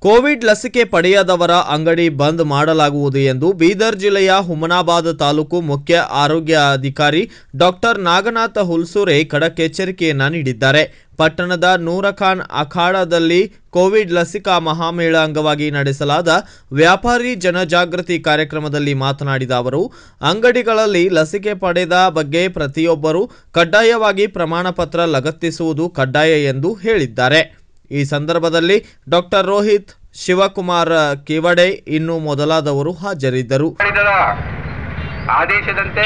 Covid ಲಸಿಕೆ ಪಡೆಯದವರ ಅಂಗಡಿ ಬಂದ್ ಮಾಡಲಾಗುವುದು ಎಂದು ಬೀದರ್ ಜಿಲ್ಲೆಯ ಹುಮನಾಬಾದ್ ತಾಲೂಕು ಮುಖ್ಯ ಆರೋಗ್ಯ ಅಧಿಕಾರಿ ಡಾಕ್ಟರ್ ನಾಗನಾಥ ಹುಲ್ಸೂರೆ ಖಡಕ್ ಎಚ್ಚರಿಕೆಯನ್ನ ನೀಡಿದ್ದಾರೆ ಪಟ್ಟಣದ ನೂರಖಾನ್ ಅಖಾಡದಲ್ಲಿ ಕೋವಿಡ್ ಲಸಿಕಾ ಮಹಾಮೇಳ ಅಂಗವಾಗಿ ನಡೆಸಲಾದ ವ್ಯಾಪಾರಿ ಜನಜಾಗೃತಿ ಕಾರ್ಯಕ್ರಮದಲ್ಲಿ ಮಾತನಾಡಿದ ಅವರು ಅಂಗಡಿಗಳಲ್ಲಿ ಲಸಿಕೆ ಪಡೆದ ಬಗ್ಗೆ ಪ್ರತಿಯೊಬ್ಬರೂ ಕಡ್ಡಾಯವಾಗಿ ಪ್ರಮಾಣ ಪತ್ರ ಲಗತ್ತಿಸುವುದು ಕಡ್ಡಾಯ ಎಂದು ಹೇಳಿದ್ದಾರೆ ಈ ಸಂದರ್ಭದಲ್ಲಿ ಡಾಕ್ಟರ್ ರೋಹಿತ್ ಶಿವಕುಮಾರ್ ಕಿವಡೆ ಇನ್ನು ಮೊದಲಾದವರು ಹಾಜರಿದ್ದರು ಆಡಳಿತದ ಆದೇಶದಂತೆ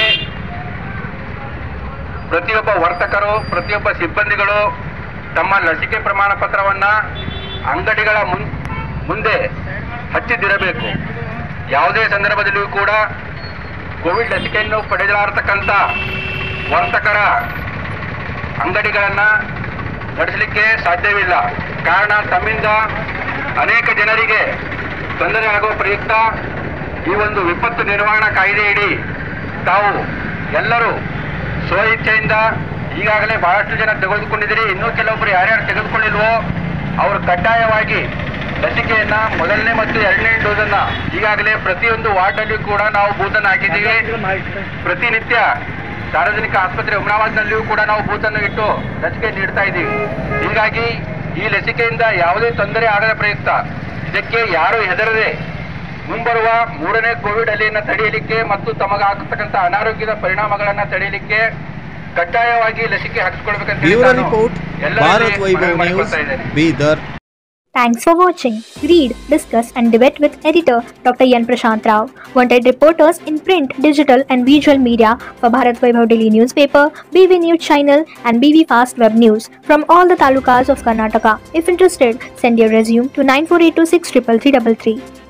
ಪ್ರತಿಯೊಬ್ಬ ವರ್ತಕರು ಪ್ರತಿಯೊಬ್ಬ ಸಿಬ್ಬಂದಿಗಳು ತಮ್ಮ ಲಸಿಕೆ ಪ್ರಮಾಣ ಪತ್ರವನ್ನ ಅಂಗಡಿಗಳ ಮುನ್ ಮುಂದೆ ಹಚ್ಚಿದ್ದಿರಬೇಕು ಯಾವುದೇ ಸಂದರ್ಭದಲ್ಲಿಯೂ ಕೂಡ ಕೋವಿಡ್ ಲಸಿಕೆಯನ್ನು ಪಡೆಯಲಾರತಕ್ಕಂಥ ವರ್ತಕರ ಅಂಗಡಿಗಳನ್ನ ನಡೆಸಲಿಕ್ಕೆ ಸಾಧ್ಯವಿಲ್ಲ ಕಾರಣ ತಮ್ಮಿಂದ ಅನೇಕ ಜನರಿಗೆ ತೊಂದರೆ ಆಗುವ ಪ್ರಯುಕ್ತ ಈ ಒಂದು ವಿಪತ್ತು ನಿರ್ವಹಣಾ ಕಾಯ್ದೆಯಡಿ ತಾವು ಎಲ್ಲರೂ ಸ್ವ ಇಚ್ಛೆಯಿಂದ ಈಗಾಗಲೇ ಬಹಳಷ್ಟು ಜನ ತೆಗೆದುಕೊಂಡಿದ್ದೀರಿ ಇನ್ನೂ ಕೆಲವೊಬ್ಬರು ಯಾರ್ಯಾರು ತೆಗೆದುಕೊಂಡಿಲ್ವೋ ಅವರು ಕಡ್ಡಾಯವಾಗಿ ಲಸಿಕೆಯನ್ನ ಮೊದಲನೇ ಮತ್ತು ಎರಡನೇ ಡೋಸನ್ನ ಈಗಾಗಲೇ ಪ್ರತಿಯೊಂದು ವಾರ್ಡ್ನಲ್ಲಿಯೂ ಕೂಡ ನಾವು ಬೂತನ್ನು ಹಾಕಿದ್ದೀವಿ ಪ್ರತಿನಿತ್ಯ ಸಾರ್ವಜನಿಕ ಆಸ್ಪತ್ರೆ ಹುಮನಾಬಾದ್ನಲ್ಲಿಯೂ ಕೂಡ ನಾವು ಬೂತನ್ನು ಇಟ್ಟು ಲಸಿಕೆ ನೀಡ್ತಾ ಇದ್ದೀವಿ ಹೀಗಾಗಿ ಈ ಲಸಿಕೆಯಿಂದ ಯಾವುದೇ ತೊಂದರೆ ಆಗದ ಪ್ರಯುಕ್ತ ಇದಕ್ಕೆ ಯಾರು ಹೆದರದೆ ಮುಂಬರುವ ಮೂರನೇ ಕೋವಿಡ್ ಅಲೆಯನ್ನು ತಡೆಯಲಿಕ್ಕೆ ಮತ್ತು ತಮಗಾಗತಕ್ಕಂಥ ಅನಾರೋಗ್ಯದ ಪರಿಣಾಮಗಳನ್ನ ತಡೆಯಲಿಕ್ಕೆ ಕಡ್ಡಾಯವಾಗಿ ಲಸಿಕೆ ಹಾಕಿಸ್ಕೊಳ್ಬೇಕಂತ ಹೇಳಿ ಬ್ಯೂರೋ ನಾನು ರಿಪೋರ್ಟ್ ಎಲ್ಲರಲ್ಲಿ ಭಾರತ್ ವೈಭವ್ ಮನವಿ ನ್ಯೂಸ್ ಮಾಡ್ಕೊಳ್ತಾ ಇದ್ದೇನೆ. Bidar Thanks for watching. Read, discuss, and debate with editor Dr. Yan Prashant Rao. Wanted reporters in print, digital, and visual media for Bharat Vaibhav Daily Newspaper, BV News Channel, and BV Fast Web News from all the talukas of Karnataka. If interested, send your resume to 9482633333.